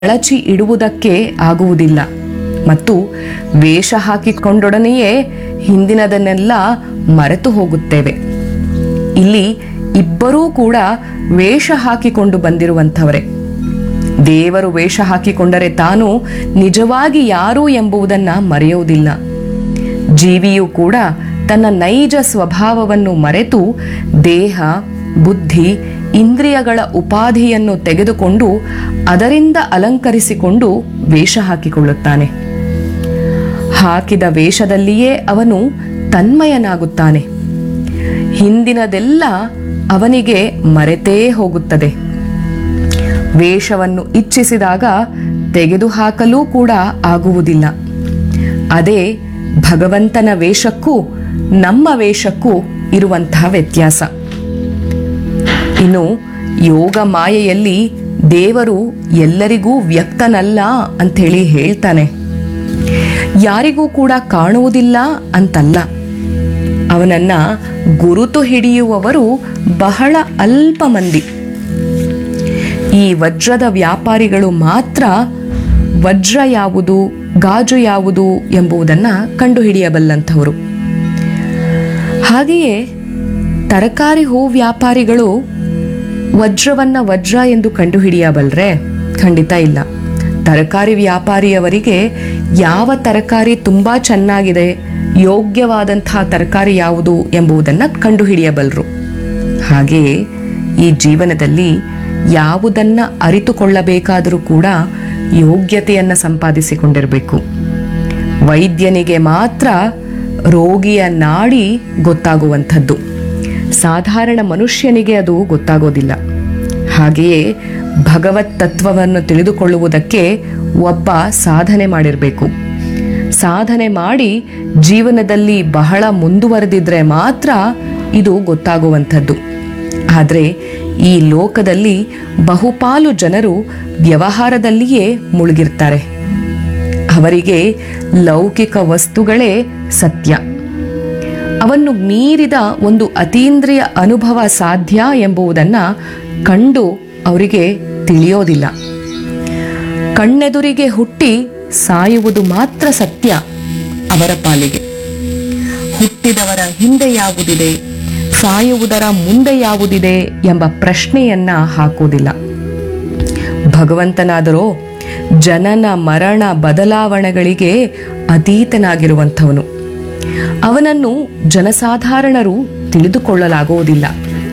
ಕಳಚಿ ಇಡುವುದಕ್ಕೆ ಆಗುವುದಿಲ್ಲ ಮತ್ತು ವೇಷ ಹಾಕಿಕೊಂಡೊಡನೆಯೇ ಹಿಂದಿನದನ್ನೆಲ್ಲ ಮರೆತು ಹೋಗುತ್ತೇವೆ ಇಲ್ಲಿ ಇಬ್ಬರೂ ಕೂಡ ವೇಷ ಹಾಕಿಕೊಂಡು ಬಂದಿರುವಂಥವರೇ ದೇವರು ವೇಷ ಹಾಕಿಕೊಂಡರೆ ತಾನು ನಿಜವಾಗಿ ಯಾರು ಎಂಬುದನ್ನ ಮರೆಯುವುದಿಲ್ಲ ಜೀವಿಯು ಕೂಡ ತನ್ನ ನೈಜ ಸ್ವಭಾವವನ್ನು ಮರೆತು ದೇಹ ಬುದ್ಧಿ ಇಂದ್ರಿಯಗಳ ಉಪಾಧಿಯನ್ನು ತೆಗೆದುಕೊಂಡು ಅದರಿಂದ ಅಲಂಕರಿಸಿಕೊಂಡು ವೇಷ ಹಾಕಿಕೊಳ್ಳುತ್ತಾನೆ ಹಾಕಿದ ವೇಷದಲ್ಲಿಯೇ ಅವನು ತನ್ಮಯನಾಗುತ್ತಾನೆ ಹಿಂದಿನದೆಲ್ಲ ಅವನಿಗೆ ಮರೆತೇ ಹೋಗುತ್ತದೆ ವೇಷವನ್ನು ಇಚ್ಛಿಸಿದಾಗ ತೆಗೆದುಹಾಕಲೂ ಕೂಡ ಆಗುವುದಿಲ್ಲ ಅದೇ ಭಗವಂತನ ವೇಷಕ್ಕೂ ನಮ್ಮ ವೇಷಕ್ಕೂ ಇರುವಂತಹ ವ್ಯತ್ಯಾಸ ಇನ್ನು ಯೋಗ ಮಾಯೆಯಲ್ಲಿ ದೇವರು ಎಲ್ಲರಿಗೂ ವ್ಯಕ್ತನಲ್ಲ ಅಂಥೇಳಿ ಹೇಳ್ತಾನೆ ಯಾರಿಗೂ ಕೂಡ ಕಾಣುವುದಿಲ್ಲ ಅಂತಲ್ಲ ಅವನನ್ನ ಗುರುತು ಹಿಡಿಯುವವರು ಬಹಳ ಅಲ್ಪ ಮಂದಿ ಈ ವಜ್ರದ ವ್ಯಾಪಾರಿಗಳು ಮಾತ್ರ ವಜ್ರ ಯಾವುದು ಗಾಜು ಯಾವುದು ಎಂಬುದನ್ನ ಕಂಡುಹಿಡಿಯಬಲ್ಲಂಥವರು ಹಾಗೆಯೇ ತರಕಾರಿ ಹೂ ವ್ಯಾಪಾರಿಗಳು ವಜ್ರವನ್ನ ವಜ್ರ ಎಂದು ಕಂಡುಹಿಡಿಯಬಲ್ರೆ ಖಂಡಿತ ಇಲ್ಲ ತರಕಾರಿ ವ್ಯಾಪಾರಿಯವರಿಗೆ ಯಾವ ತರಕಾರಿ ತುಂಬಾ ಚೆನ್ನಾಗಿದೆ ಯೋಗ್ಯವಾದಂತಹ ತರಕಾರಿ ಯಾವುದು ಎಂಬುದನ್ನು ಕಂಡುಹಿಡಿಯಬಲ್ಲರು ಹಾಗೆಯೇ ಈ ಜೀವನದಲ್ಲಿ ಯಾವುದನ್ನ ಅರಿತುಕೊಳ್ಳಬೇಕಾದರೂ ಕೂಡ ಯೋಗ್ಯತೆಯನ್ನು ಸಂಪಾದಿಸಿಕೊಂಡಿರಬೇಕು ವೈದ್ಯನಿಗೆ ಮಾತ್ರ ರೋಗಿಯ ನಾಡಿ ಗೊತ್ತಾಗುವಂಥದ್ದು ಸಾಧಾರಣ ಮನುಷ್ಯನಿಗೆ ಅದು ಗೊತ್ತಾಗೋದಿಲ್ಲ ಹಾಗೆಯೇ ಭಗವತ್ ತತ್ವವನ್ನು ತಿಳಿದುಕೊಳ್ಳುವುದಕ್ಕೆ ಒಬ್ಬ ಸಾಧನೆ ಮಾಡಿರಬೇಕು ಸಾಧನೆ ಮಾಡಿ ಜೀವನದಲ್ಲಿ ಬಹಳ ಮುಂದುವರೆದಿದ್ರೆ ಮಾತ್ರ ಇದು ಗೊತ್ತಾಗುವಂಥದ್ದು ಆದರೆ ಈ ಲೋಕದಲ್ಲಿ ಬಹುಪಾಲು ಜನರು ವ್ಯವಹಾರದಲ್ಲಿಯೇ ಮುಳುಗಿರ್ತಾರೆ ಅವರಿಗೆ ಲೌಕಿಕ ವಸ್ತುಗಳೇ ಸತ್ಯ ಅವನ್ನು ಮೀರಿದ ಒಂದು ಅತೀಂದ್ರಿಯ ಅನುಭವ ಸಾಧ್ಯ ಎಂಬುದನ್ನ ಕಂಡು ಅವರಿಗೆ ತಿಳಿಯೋದಿಲ್ಲ ಕಣ್ಣೆದುರಿಗೆ ಹುಟ್ಟಿ ಸಾಯುವುದು ಮಾತ್ರ ಸತ್ಯ ಅವರ ಪಾಲಿಗೆ ಹುಟ್ಟಿದವರ ಹಿಂದೆ ಯಾವುದಿದೆ ಸಾಯುವುದರ ಮುಂದೆ ಯಾವುದಿದೆ ಎಂಬ ಪ್ರಶ್ನೆಯನ್ನ ಹಾಕುವುದಿಲ್ಲ ಭಗವಂತನಾದರೋ ಜನನ ಮರಣ ಬದಲಾವಣೆಗಳಿಗೆ ಅತೀತನಾಗಿರುವಂಥವನು ಅವನನ್ನು ಜನಸಾಧಾರಣರು ತಿಳಿದುಕೊಳ್ಳಲಾಗುವುದಿಲ್ಲ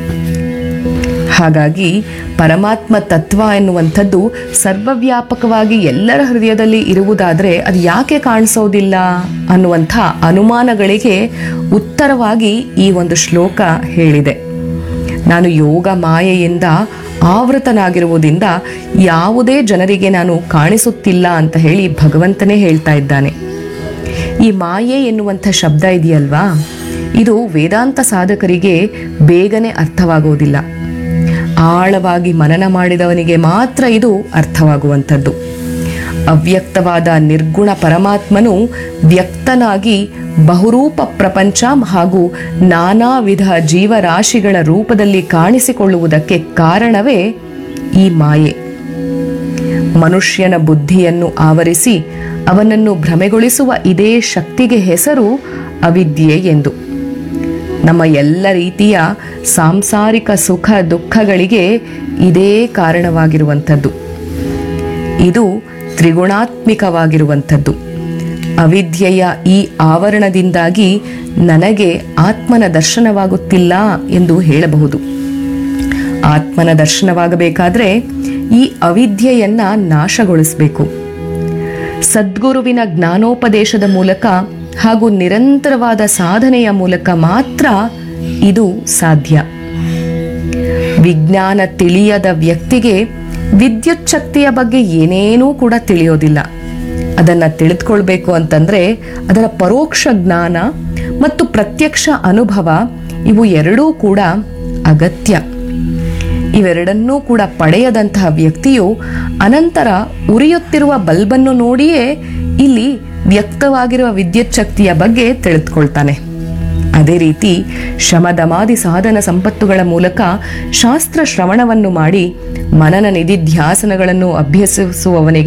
ಹಾಗಾಗಿ ಪರಮಾತ್ಮ ತತ್ವ ಎನ್ನುವಂಥದ್ದು ಸರ್ವವ್ಯಾಪಕವಾಗಿ ಎಲ್ಲರ ಹೃದಯದಲ್ಲಿ ಇರುವುದಾದರೆ ಅದು ಯಾಕೆ ಕಾಣಿಸೋದಿಲ್ಲ ಅನ್ನುವಂಥ ಅನುಮಾನಗಳಿಗೆ ಉತ್ತರವಾಗಿ ಈ ಒಂದು ಶ್ಲೋಕ ಹೇಳಿದೆ ನಾನು ಯೋಗ ಮಾಯೆಯಿಂದ ಆವೃತನಾಗಿರುವುದರಿಂದ ಯಾವುದೇ ಜನರಿಗೆ ನಾನು ಕಾಣಿಸುತ್ತಿಲ್ಲ ಅಂತ ಹೇಳಿ ಭಗವಂತನೇ ಹೇಳ್ತಾ ಇದ್ದಾನೆ ಈ ಮಾಯೆ ಎನ್ನುವಂಥ ಶಬ್ದ ಇದೆಯಲ್ವಾ ಇದು ವೇದಾಂತ ಸಾಧಕರಿಗೆ ಬೇಗನೆ ಅರ್ಥವಾಗುವುದಿಲ್ಲ ಆಳವಾಗಿ ಮನನ ಮಾಡಿದವನಿಗೆ ಮಾತ್ರ ಇದು ಅರ್ಥವಾಗುವಂಥದ್ದು ಅವ್ಯಕ್ತವಾದ ನಿರ್ಗುಣ ಪರಮಾತ್ಮನು ವ್ಯಕ್ತನಾಗಿ ಬಹುರೂಪ ಪ್ರಪಂಚ ಹಾಗೂ ನಾನಾ ವಿಧ ಜೀವರಾಶಿಗಳ ರೂಪದಲ್ಲಿ ಕಾಣಿಸಿಕೊಳ್ಳುವುದಕ್ಕೆ ಕಾರಣವೇ ಈ ಮಾಯೆ ಮನುಷ್ಯನ ಬುದ್ಧಿಯನ್ನು ಆವರಿಸಿ ಅವನನ್ನು ಭ್ರಮೆಗೊಳಿಸುವ ಇದೇ ಶಕ್ತಿಗೆ ಹೆಸರು ಅವಿದ್ಯೆ ಎಂದು ನಮ್ಮ ಎಲ್ಲ ರೀತಿಯ ಸಾಂಸಾರಿಕ ಸುಖ ದುಃಖಗಳಿಗೆ ಇದೇ ಕಾರಣವಾಗಿರುವಂಥದ್ದು ಇದು ತ್ರಿಗುಣಾತ್ಮಿಕವಾಗಿರುವಂಥದ್ದು ಅವಿದ್ಯೆಯ ಈ ಆವರಣದಿಂದಾಗಿ ನನಗೆ ಆತ್ಮನ ದರ್ಶನವಾಗುತ್ತಿಲ್ಲ ಎಂದು ಹೇಳಬಹುದು ಆತ್ಮನ ದರ್ಶನವಾಗಬೇಕಾದ್ರೆ ಈ ಅವಿದ್ಯೆಯನ್ನ ನಾಶಗೊಳಿಸಬೇಕು ಸದ್ಗುರುವಿನ ಜ್ಞಾನೋಪದೇಶದ ಮೂಲಕ ಹಾಗೂ ನಿರಂತರವಾದ ಸಾಧನೆಯ ಮೂಲಕ ಮಾತ್ರ ಇದು ಸಾಧ್ಯ ವಿಜ್ಞಾನ ತಿಳಿಯದ ವ್ಯಕ್ತಿಗೆ ವಿದ್ಯುತ್ ಶಕ್ತಿಯ ಬಗ್ಗೆ ಏನೇನೂ ಕೂಡ ತಿಳಿಯೋದಿಲ್ಲ ಅದನ್ನ ತಿಳಿದುಕೊಳ್ಬೇಕು ಅಂತಂದ್ರೆ ಅದರ ಪರೋಕ್ಷ ಜ್ಞಾನ ಮತ್ತು ಪ್ರತ್ಯಕ್ಷ ಅನುಭವ ಇವು ಎರಡೂ ಕೂಡ ಅಗತ್ಯ ಇವೆರಡನ್ನೂ ಕೂಡ ಪಡೆಯದಂತಹ ವ್ಯಕ್ತಿಯು ಅನಂತರ ಉರಿಯುತ್ತಿರುವ ಬಲ್ಬನ್ನು ನೋಡಿಯೇ ಇಲ್ಲಿ ವ್ಯಕ್ತವಾಗಿರುವ ವಿದ್ಯುತ್ ಶಕ್ತಿಯ ಬಗ್ಗೆ ತಿಳಿದುಕೊಳ್ತಾನೆ ಅದೇ ರೀತಿ ಶಮದಮಾದಿ ಸಾಧನ ಸಂಪತ್ತುಗಳ ಮೂಲಕ ಶಾಸ್ತ್ರ ಶ್ರವಣವನ್ನು ಮಾಡಿ ಮನನ ನಿಧಿಧ್ಯಾಸನಗಳನ್ನು ಅಭ್ಯಸಿಸುವವನಿಗೆ